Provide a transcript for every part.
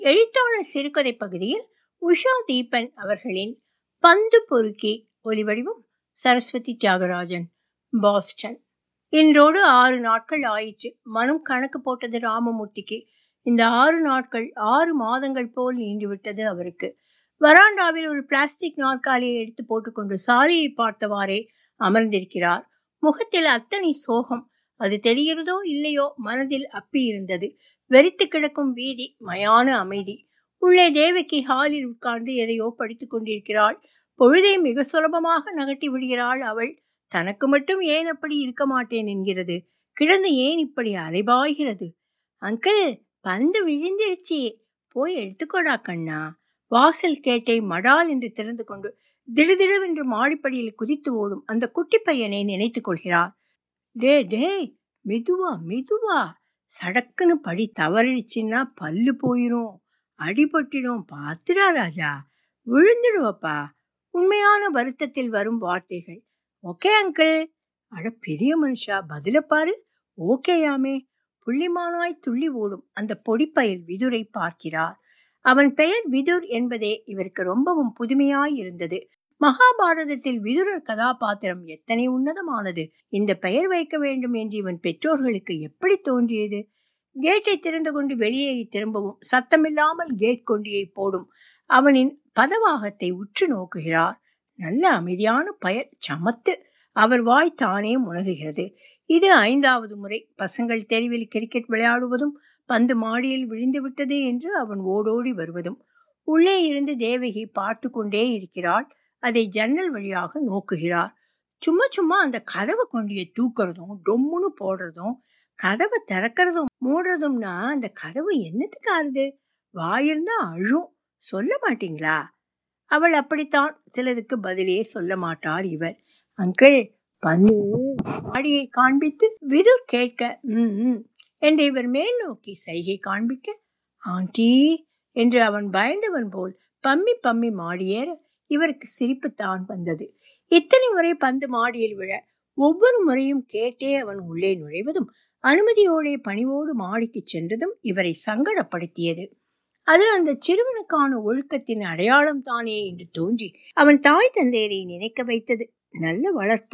எழுத்தாளர் சிறுகதை பகுதியில் உஷா தீபன் அவர்களின் பந்து பொறுக்கி ஒலிவடிவம் சரஸ்வதி தியாகராஜன் பாஸ்டன் இன்றோடு ஆறு நாட்கள் ஆயிற்று மனம் கணக்கு போட்டது ராமமூர்த்திக்கு இந்த ஆறு நாட்கள் ஆறு மாதங்கள் போல் நீண்டுவிட்டது அவருக்கு வராண்டாவில் ஒரு பிளாஸ்டிக் நாற்காலியை எடுத்து போட்டுக்கொண்டு சாரியை பார்த்தவாறே அமர்ந்திருக்கிறார் முகத்தில் அத்தனை சோகம் அது தெரிகிறதோ இல்லையோ மனதில் அப்பி இருந்தது வெறித்து கிடக்கும் வீதி மயான அமைதி உள்ளே தேவகி ஹாலில் உட்கார்ந்து எதையோ படித்துக் கொண்டிருக்கிறாள் பொழுதை மிக சுலபமாக நகட்டி விடுகிறாள் அவள் தனக்கு மட்டும் ஏன் அப்படி இருக்க மாட்டேன் என்கிறது கிடந்து ஏன் இப்படி அலைபாய்கிறது அங்கிள் பந்து விழுந்திருச்சு போய் எடுத்துக்கோடா கண்ணா வாசல் கேட்டை மடால் என்று திறந்து கொண்டு திடுதிடுவென்று மாடிப்படியில் குதித்து ஓடும் அந்த குட்டி பையனை நினைத்துக் கொள்கிறார் டே டே மெதுவா மெதுவா சடக்குன்னு படி தவறிடுச்சுன்னா பல்லு போயிரும் அடிபட்டுடும் பாத்துடா ராஜா விழுந்துடுவப்பா உண்மையான வருத்தத்தில் வரும் வார்த்தைகள் ஓகே அங்கிள் அட பெரிய மனுஷா பதில பாரு ஓகேயாமே புள்ளிமானாய் துள்ளி ஓடும் அந்த பொடிப்பயல் விதுரை பார்க்கிறார் அவன் பெயர் விதுர் என்பதே இவருக்கு ரொம்பவும் புதுமையாய் இருந்தது மகாபாரதத்தில் விதுரர் கதாபாத்திரம் எத்தனை உன்னதமானது இந்த பெயர் வைக்க வேண்டும் என்று இவன் பெற்றோர்களுக்கு எப்படி தோன்றியது கேட்டை திறந்து கொண்டு வெளியேறி திரும்பவும் சத்தமில்லாமல் கேட் கொண்டியை போடும் அவனின் பதவாகத்தை உற்று நோக்குகிறார் நல்ல அமைதியான பெயர் சமத்து அவர் வாய் தானே முனகுகிறது இது ஐந்தாவது முறை பசங்கள் தெருவில் கிரிக்கெட் விளையாடுவதும் பந்து மாடியில் விழுந்து விட்டது என்று அவன் ஓடோடி வருவதும் உள்ளே இருந்து தேவகி பார்த்து கொண்டே இருக்கிறாள் அதை ஜன்னல் வழியாக நோக்குகிறார் சும்மா சும்மா அந்த கதவை கொண்டிய தூக்குறதும் டொம்முன்னு போடுறதும் கதவை திறக்கிறதும் மூடுறதும்னா அந்த கதவு என்னத்துக்கு ஆறுது வாயிருந்தா அழும் சொல்ல மாட்டீங்களா அவள் அப்படித்தான் சிலருக்கு பதிலே சொல்ல மாட்டார் இவர் அங்கிள் பந்து மாடியை காண்பித்து விதுர் கேட்க உம் என்று இவர் மேல் நோக்கி சைகை காண்பிக்க ஆண்டி என்று அவன் பயந்தவன் போல் பம்மி பம்மி மாடியேற இவருக்கு சிரிப்பு தான் வந்தது இத்தனை முறை பந்து மாடியில் விழ ஒவ்வொரு முறையும் கேட்டே அவன் உள்ளே நுழைவதும் அனுமதியோடே பணிவோடு மாடிக்கு சென்றதும் இவரை சங்கடப்படுத்தியது அது அந்த சிறுவனுக்கான ஒழுக்கத்தின் அடையாளம் தானே என்று தோன்றி அவன் தாய் தந்தையரை நினைக்க வைத்தது நல்ல வளர்ப்பு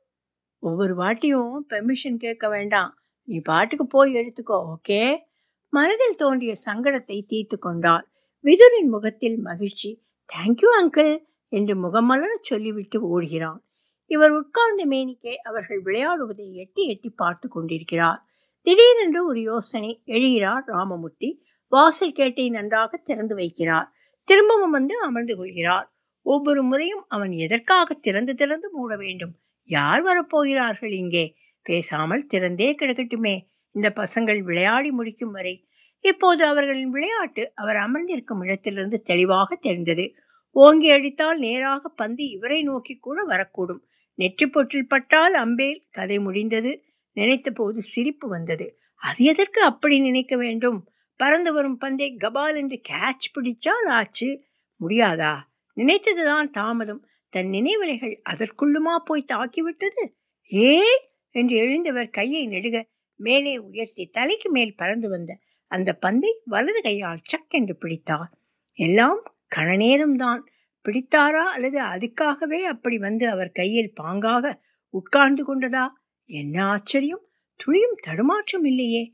ஒவ்வொரு வாட்டியும் பெர்மிஷன் கேட்க வேண்டாம் நீ பாட்டுக்கு போய் எடுத்துக்கோ ஓகே மனதில் தோன்றிய சங்கடத்தை தீர்த்து கொண்டாள் விதுரின் முகத்தில் மகிழ்ச்சி தேங்க்யூ அங்கிள் என்று முகமலர சொல்லிவிட்டு ஓடுகிறான் இவர் உட்கார்ந்த மேனிக்கே அவர்கள் விளையாடுவதை எட்டி எட்டி பார்த்து கொண்டிருக்கிறார் திடீரென்று ஒரு யோசனை எழுகிறார் ராமமூர்த்தி வாசல் கேட்டை நன்றாக திறந்து வைக்கிறார் திரும்பவும் வந்து அமர்ந்து கொள்கிறார் ஒவ்வொரு முறையும் அவன் எதற்காக திறந்து திறந்து மூட வேண்டும் யார் வரப்போகிறார்கள் இங்கே பேசாமல் திறந்தே கிடக்கட்டுமே இந்த பசங்கள் விளையாடி முடிக்கும் வரை இப்போது அவர்களின் விளையாட்டு அவர் அமர்ந்திருக்கும் இடத்திலிருந்து தெளிவாக தெரிந்தது ஓங்கி அடித்தால் நேராக பந்து இவரை நோக்கி கூட வரக்கூடும் நெற்றி பொற்றில் பட்டால் அம்பேல் கதை முடிந்தது நினைத்த போது சிரிப்பு வந்தது அது எதற்கு அப்படி நினைக்க வேண்டும் பறந்து வரும் பந்தை கபால் என்று கேட்ச் பிடிச்சால் ஆச்சு முடியாதா நினைத்ததுதான் தாமதம் தன் நினைவலைகள் அதற்குள்ளுமா போய் தாக்கிவிட்டது ஏ என்று எழுந்தவர் கையை நெடுக மேலே உயர்த்தி தலைக்கு மேல் பறந்து வந்த அந்த பந்தை வலது கையால் சக் என்று பிடித்தார் எல்லாம் கணநேரம்தான் பிடித்தாரா அல்லது அதுக்காகவே அப்படி வந்து அவர் கையில் பாங்காக உட்கார்ந்து கொண்டதா என்ன ஆச்சரியம் துளியும் தடுமாற்றம் இல்லையே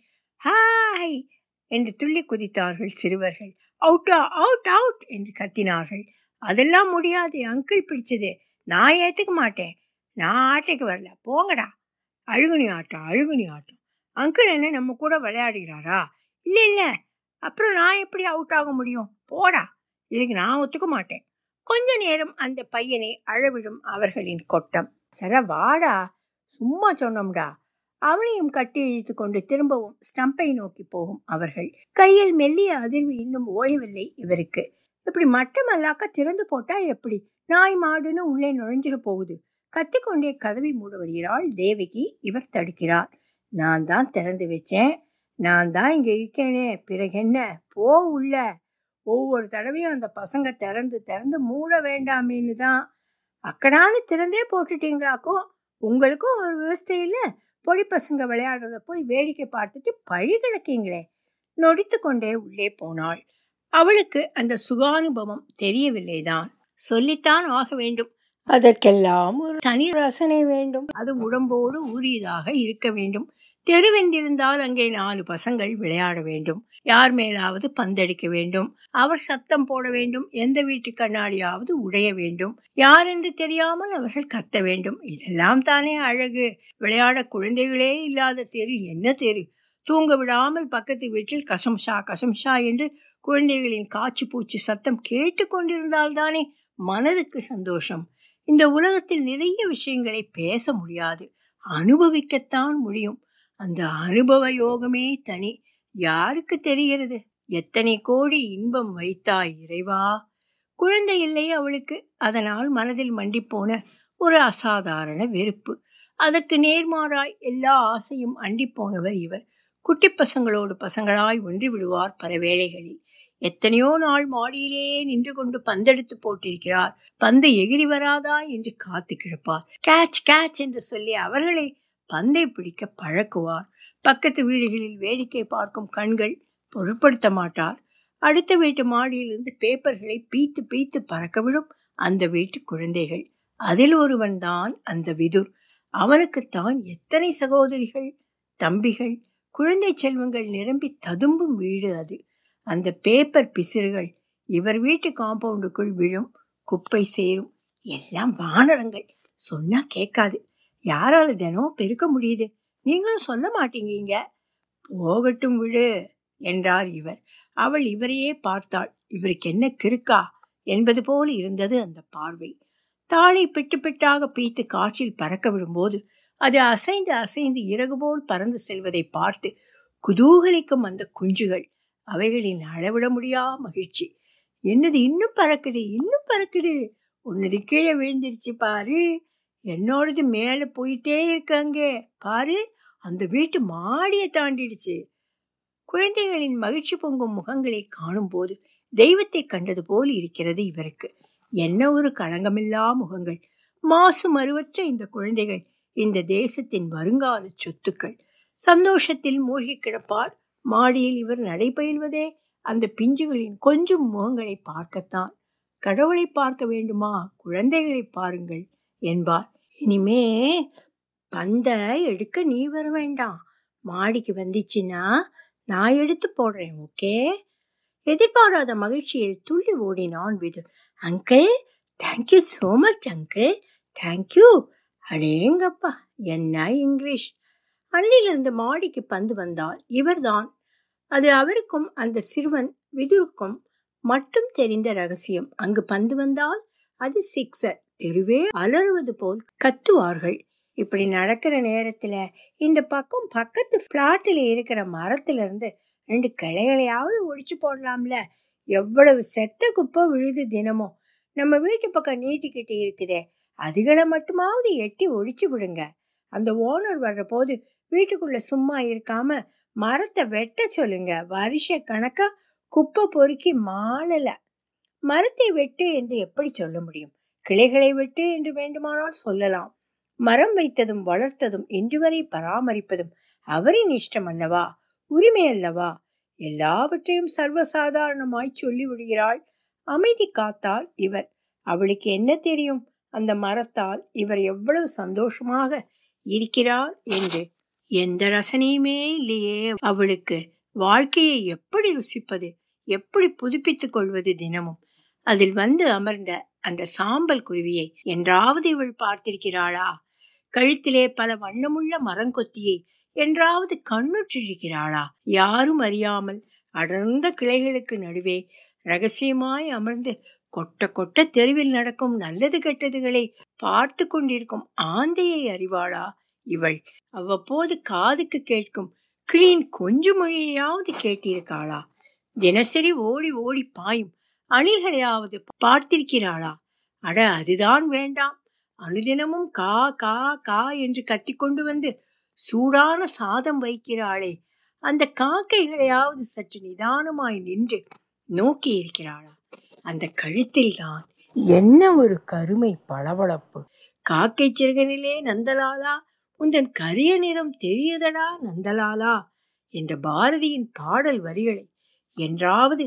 ஹாய் என்று துள்ளி குதித்தார்கள் சிறுவர்கள் அவுட்டா அவுட் அவுட் என்று கத்தினார்கள் அதெல்லாம் முடியாது அங்கிள் பிடிச்சது நான் ஏத்துக்க மாட்டேன் நான் ஆட்டைக்கு வரல போங்கடா அழுகுனி ஆட்டம் அழுகுனி ஆட்டம் அங்கிள் என்ன நம்ம கூட விளையாடுகிறாரா இல்ல இல்ல அப்புறம் நான் எப்படி அவுட் ஆக முடியும் போடா இதுக்கு நான் ஒத்துக்க மாட்டேன் கொஞ்ச நேரம் அந்த பையனை அழவிடும் அவர்களின் கொட்டம் சர வாடா சும்மா சொன்னோம்டா அவனையும் கட்டி இழுத்து கொண்டு திரும்பவும் ஸ்டம்பை நோக்கி போகும் அவர்கள் கையில் மெல்லிய அதிர்வு இன்னும் ஓயவில்லை இவருக்கு இப்படி மட்டமல்லாக்க திறந்து போட்டா எப்படி நாய் மாடுன்னு உள்ளே நுழைஞ்சிட போகுது கத்திக்கொண்டே கதவை மூட வருகிறாள் தேவகி இவர் தடுக்கிறார் நான் தான் திறந்து வச்சேன் நான் தான் இங்க இருக்கேனே பிறகு என்ன போ உள்ள ஒவ்வொரு தடவையும் அந்த பசங்க திறந்து திறந்து மூட வேண்டாமேன்னு தான் அக்கடான்னு திறந்தே போட்டுட்டீங்களாக்கும் உங்களுக்கும் ஒரு விவசாய இல்ல பொடி பசங்க விளையாடுறத போய் வேடிக்கை பார்த்துட்டு பழி கிடக்கீங்களே நொடித்து கொண்டே உள்ளே போனாள் அவளுக்கு அந்த சுகானுபவம் தெரியவில்லைதான் சொல்லித்தான் ஆக வேண்டும் அதற்கெல்லாம் ஒரு தனி ரசனை வேண்டும் அது உடம்போடு உரியதாக இருக்க வேண்டும் தெருவென்றிருந்தால் அங்கே நாலு பசங்கள் விளையாட வேண்டும் யார் மேலாவது பந்தடிக்க வேண்டும் அவர் சத்தம் போட வேண்டும் எந்த வீட்டு கண்ணாடியாவது உடைய வேண்டும் யார் என்று தெரியாமல் அவர்கள் கத்த வேண்டும் இதெல்லாம் தானே அழகு விளையாட குழந்தைகளே இல்லாத தெரு என்ன தெரு தூங்க விடாமல் பக்கத்து வீட்டில் கசம்ஷா கசம்ஷா என்று குழந்தைகளின் காச்சு பூச்சி சத்தம் கேட்டு கொண்டிருந்தால் தானே மனதுக்கு சந்தோஷம் இந்த உலகத்தில் நிறைய விஷயங்களை பேச முடியாது அனுபவிக்கத்தான் முடியும் அந்த அனுபவ யோகமே தனி யாருக்கு தெரிகிறது எத்தனை கோடி இன்பம் வைத்தாய் இறைவா குழந்தை இல்லை அவளுக்கு அதனால் மனதில் மண்டிப்போன ஒரு அசாதாரண வெறுப்பு அதற்கு நேர்மாறாய் எல்லா ஆசையும் அண்டி போனவர் இவர் குட்டி பசங்களோடு பசங்களாய் ஒன்றி விடுவார் பல வேளைகளில் எத்தனையோ நாள் மாடியிலே நின்று கொண்டு பந்தெடுத்து போட்டிருக்கிறார் பந்து எகிரி வராதா என்று காத்து கிடப்பார் கேட்ச் கேட்ச் என்று சொல்லி அவர்களை பந்தை பிடிக்க பழக்குவார் பக்கத்து வீடுகளில் வேடிக்கை பார்க்கும் கண்கள் பொருட்படுத்த மாட்டார் அடுத்த வீட்டு மாடியிலிருந்து பேப்பர்களை பீத்து பீத்து பறக்க விடும் அந்த வீட்டு குழந்தைகள் அதில் ஒருவன் தான் அந்த விதுர் அவனுக்குத்தான் எத்தனை சகோதரிகள் தம்பிகள் குழந்தை செல்வங்கள் நிரம்பி ததும்பும் வீடு அது அந்த பேப்பர் பிசிறுகள் இவர் வீட்டு காம்பவுண்டுக்குள் விழும் குப்பை சேரும் எல்லாம் வானரங்கள் சொன்னா கேட்காது யாரால தினம் பெருக்க முடியுது நீங்களும் சொல்ல மாட்டீங்க போகட்டும் விடு என்றார் இவர் அவள் இவரையே பார்த்தாள் இவருக்கு என்ன கிறுக்கா என்பது போல் இருந்தது அந்த பார்வை தாளை பிட்டு பிட்டாக பீத்து காற்றில் பறக்க விடும்போது அது அசைந்து அசைந்து இறகு போல் பறந்து செல்வதை பார்த்து குதூகலிக்கும் அந்த குஞ்சுகள் அவைகளின் அளவிட முடியா மகிழ்ச்சி என்னது இன்னும் பறக்குது இன்னும் பறக்குது உன்னது கீழே விழுந்துருச்சு பாரு என்னோடது மேல போயிட்டே இருக்காங்க பாரு அந்த வீட்டு மாடியை தாண்டிடுச்சு குழந்தைகளின் மகிழ்ச்சி பொங்கும் முகங்களை காணும் போது தெய்வத்தை கண்டது போல் இருக்கிறது இவருக்கு என்ன ஒரு களங்கமில்லா முகங்கள் மாசு மறுவற்ற இந்த குழந்தைகள் இந்த தேசத்தின் வருங்கால சொத்துக்கள் சந்தோஷத்தில் மூழ்கி கிடப்பார் மாடியில் இவர் நடைபயில்வதே அந்த பிஞ்சுகளின் கொஞ்சம் முகங்களை பார்க்கத்தான் கடவுளை பார்க்க வேண்டுமா குழந்தைகளை பாருங்கள் என்பார் இனிமே பந்த எடுக்க நீ வர வேண்டாம் மாடிக்கு வந்துச்சுன்னா நான் எடுத்து போடுறேன் ஓகே எதிர்பாராத மகிழ்ச்சியில் துள்ளி ஓடினான் Vidhu uncle thank you so much uncle thank you அடேங்கப்பா என்ன இங்கிலீஷ் அன்னிலிருந்து மாடிக்கு பந்து வந்தால் இவர்தான் அது அவருக்கும் அந்த சிறுவன் விதுருக்கும் மட்டும் தெரிந்த ரகசியம் அங்கு பந்து வந்தால் அது சிக்ஸர் தெருவே அலறுவது போல் கத்துவார்கள் இப்படி நடக்கிற நேரத்துல இந்த பக்கம் பக்கத்து பிளாட்டில் இருக்கிற மரத்துல இருந்து ரெண்டு கிளைகளையாவது ஒடிச்சு போடலாம்ல எவ்வளவு செத்த குப்பை விழுது தினமும் நம்ம வீட்டு பக்கம் நீட்டிக்கிட்டு இருக்குதே அதுகளை மட்டுமாவது எட்டி ஒடிச்சு விடுங்க அந்த ஓனர் வர்ற போது வீட்டுக்குள்ள சும்மா இருக்காம மரத்தை வெட்ட சொல்லுங்க வருஷ கணக்கா குப்பை பொறுக்கி மாளல மரத்தை வெட்டு என்று எப்படி சொல்ல முடியும் கிளைகளை வெட்டு என்று வேண்டுமானால் சொல்லலாம் மரம் வைத்ததும் வளர்த்ததும் இன்று வரை பராமரிப்பதும் அவரின் இஷ்டம் அல்லவா உரிமை அல்லவா எல்லாவற்றையும் சர்வசாதாரணமாய் சொல்லி விடுகிறாள் அமைதி காத்தால் இவர் அவளுக்கு என்ன தெரியும் அந்த மரத்தால் இவர் எவ்வளவு சந்தோஷமாக இருக்கிறார் என்று எந்த ரசனையுமே இல்லையே அவளுக்கு வாழ்க்கையை எப்படி ருசிப்பது எப்படி புதுப்பித்துக் கொள்வது தினமும் அதில் வந்து அமர்ந்த அந்த சாம்பல் குருவியை என்றாவது இவள் பார்த்திருக்கிறாளா கழுத்திலே பல வண்ணமுள்ள மரங்கொத்தியை என்றாவது கண்ணுற்றிருக்கிறாளா யாரும் அறியாமல் அடர்ந்த கிளைகளுக்கு நடுவே ரகசியமாய் அமர்ந்து கொட்ட கொட்ட தெருவில் நடக்கும் நல்லது கெட்டதுகளை பார்த்து கொண்டிருக்கும் ஆந்தையை அறிவாளா இவள் அவ்வப்போது காதுக்கு கேட்கும் கிளீன் கொஞ்சு மொழியையாவது கேட்டிருக்காளா தினசரி ஓடி ஓடி பாயும் அணில்களையாவது பார்த்திருக்கிறாளா அட அதுதான் வேண்டாம் அனுதினமும் கா கா கா என்று கத்திக்கொண்டு வந்து சூடான சாதம் வைக்கிறாளே அந்த காக்கைகளையாவது சற்று நிதானமாய் நின்று நோக்கி இருக்கிறாளா அந்த கழுத்தில் தான் என்ன ஒரு கருமை பளபளப்பு காக்கை சிறகனிலே நந்தலாலா உந்தன் கரிய நிறம் தெரியுதடா நந்தலாலா என்ற பாரதியின் பாடல் வரிகளை என்றாவது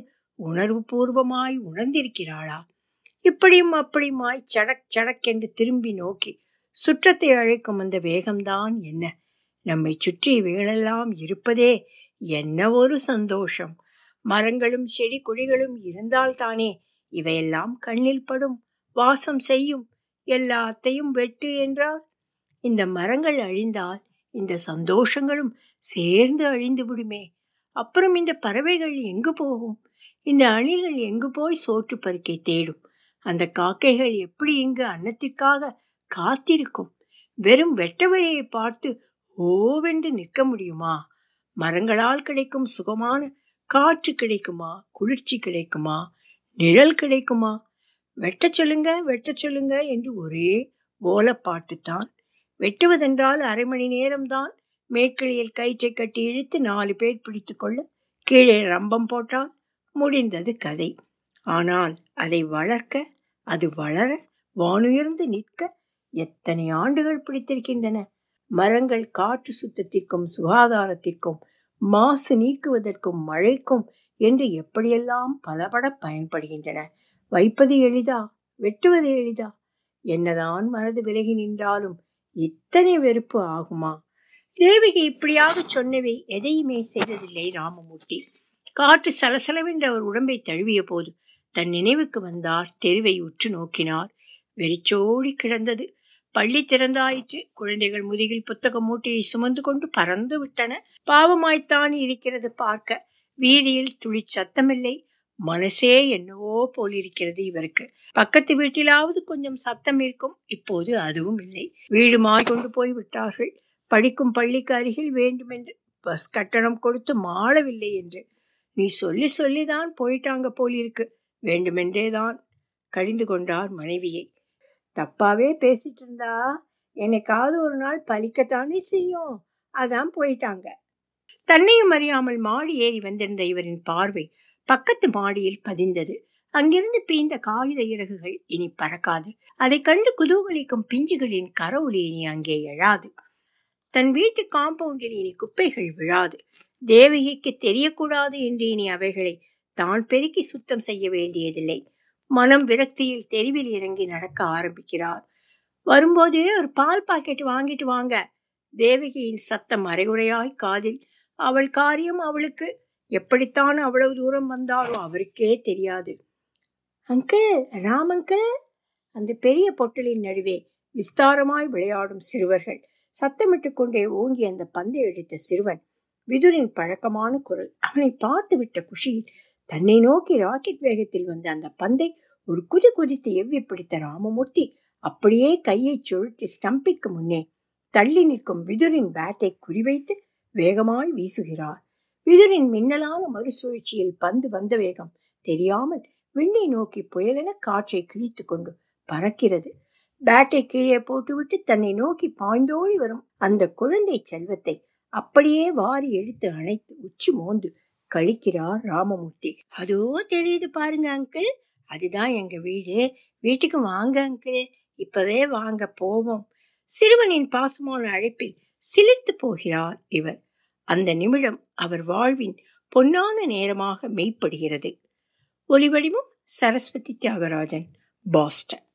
உணர்வு பூர்வமாய் உணர்ந்திருக்கிறாளா இப்படியும் அப்படியுமாய் சடக் சடக் என்று திரும்பி நோக்கி சுற்றத்தை அழைக்கும் அந்த வேகம்தான் என்ன நம்மை சுற்றி இவைகளெல்லாம் இருப்பதே என்ன ஒரு சந்தோஷம் மரங்களும் செடி கொடிகளும் இருந்தால்தானே இவையெல்லாம் கண்ணில் படும் வாசம் செய்யும் எல்லாத்தையும் வெட்டு என்றால் இந்த மரங்கள் அழிந்தால் இந்த சந்தோஷங்களும் சேர்ந்து அழிந்து விடுமே அப்புறம் இந்த பறவைகள் எங்கு போகும் இந்த அணில்கள் எங்கு போய் சோற்று பருக்கை தேடும் அந்த காக்கைகள் எப்படி இங்கு அன்னத்திற்காக காத்திருக்கும் வெறும் வெட்ட வெளியை பார்த்து ஓவென்று நிற்க முடியுமா மரங்களால் கிடைக்கும் சுகமான காற்று கிடைக்குமா குளிர்ச்சி கிடைக்குமா நிழல் கிடைக்குமா வெட்ட சொல்லுங்க வெட்ட சொல்லுங்க என்று ஒரே ஓலப்பாட்டு தான் வெட்டுவதென்றால் அரை மணி நேரம்தான் மேற்கிளியில் கயிற்றை கட்டி இழுத்து நாலு பேர் பிடித்து கொள்ள கீழே ரம்பம் போட்டால் முடிந்தது கதை ஆனால் அதை வளர்க்க அது வளர வானுயர்ந்து நிற்க எத்தனை ஆண்டுகள் பிடித்திருக்கின்றன மரங்கள் காற்று சுத்தத்திற்கும் சுகாதாரத்திற்கும் மாசு நீக்குவதற்கும் மழைக்கும் என்று எப்படியெல்லாம் பலபட பயன்படுகின்றன வைப்பது எளிதா வெட்டுவது எளிதா என்னதான் மனது விலகி நின்றாலும் இத்தனை வெறுப்பு ஆகுமா தேவிகை இப்படியாக சொன்னவை எதையுமே செய்ததில்லை ராமமூர்த்தி காற்று சலசலவென்று அவர் உடம்பை தழுவிய போது தன் நினைவுக்கு வந்தார் தெருவை உற்று நோக்கினார் வெறிச்சோடி கிடந்தது பள்ளி திறந்தாயிற்று குழந்தைகள் முதுகில் புத்தக மூட்டையை சுமந்து கொண்டு பறந்து விட்டன பாவமாய்த்தான் இருக்கிறது பார்க்க வீதியில் துளி சத்தமில்லை மனசே என்னவோ போலிருக்கிறது இவருக்கு பக்கத்து வீட்டிலாவது கொஞ்சம் சத்தம் இருக்கும் இப்போது அதுவும் இல்லை வீடு கொண்டு போய் விட்டார்கள் படிக்கும் பள்ளிக்கு அருகில் வேண்டுமென்று பஸ் கட்டணம் கொடுத்து மாளவில்லை என்று நீ சொல்லி சொல்லிதான் போயிட்டாங்க போலிருக்கு வேண்டுமென்றே தான் கழிந்து கொண்டார் மனைவியை தப்பாவே பேசிட்டு இருந்தா என்னைக்காவது ஒரு நாள் பலிக்கத்தானே செய்யும் அதான் போயிட்டாங்க தன்னையும் அறியாமல் மாடி ஏறி வந்திருந்த இவரின் பார்வை பக்கத்து மாடியில் பதிந்தது அங்கிருந்து பீந்த காகித இறகுகள் இனி பறக்காது அதை கண்டு குதூகலிக்கும் பிஞ்சுகளின் கரவுலி இனி அங்கே எழாது தன் வீட்டு காம்பவுண்டில் இனி குப்பைகள் விழாது தேவகிக்கு தெரியக்கூடாது என்று இனி அவைகளை தான் பெருக்கி சுத்தம் செய்ய வேண்டியதில்லை மனம் விரக்தியில் தெருவில் இறங்கி நடக்க ஆரம்பிக்கிறார் வரும்போதே ஒரு பால் பாக்கெட் வாங்கிட்டு வாங்க தேவகியின் சத்தம் அரைகுறையாய் காதில் அவள் காரியம் அவளுக்கு எப்படித்தான் அவ்வளவு தூரம் வந்தாரோ அவருக்கே தெரியாது அங்கிள் ராம் அங்கிள் அந்த பெரிய பொட்டலின் நடுவே விஸ்தாரமாய் விளையாடும் சிறுவர்கள் சத்தமிட்டு கொண்டே ஓங்கி அந்த பந்தை எடுத்த சிறுவன் விதுரின் பழக்கமான குரல் அவனை பார்த்து விட்ட குஷியில் தன்னை நோக்கி ராக்கெட் வேகத்தில் வந்த அந்த பந்தை ஒரு குதி குதித்து எவ்வி பிடித்த ராமமூர்த்தி அப்படியே கையை சுழற்றி ஸ்டம்பிற்கு முன்னே தள்ளி நிற்கும் விதுரின் பேட்டை குறிவைத்து வேகமாய் வீசுகிறார் விதுரின் மின்னலான மறுசுழற்சியில் பந்து வந்த வேகம் தெரியாமல் விண்ணை நோக்கி புயலென காற்றை கிழித்து கொண்டு பறக்கிறது பேட்டை கீழே போட்டுவிட்டு தன்னை நோக்கி பாய்ந்தோடி வரும் அந்த குழந்தை செல்வத்தை அப்படியே வாரி எடுத்து அணைத்து உச்சி மோந்து கழிக்கிறார் ராமமூர்த்தி அதோ தெரியுது பாருங்க அங்கிள் அதுதான் எங்க வீடு வீட்டுக்கு வாங்க அங்கிள் இப்பவே வாங்க போவோம் சிறுவனின் பாசமான அழைப்பில் சிலிர்த்து போகிறார் இவர் அந்த நிமிடம் அவர் வாழ்வின் பொன்னான நேரமாக மெய்ப்படுகிறது ஒலிவடிவும் சரஸ்வதி தியாகராஜன் பாஸ்டன்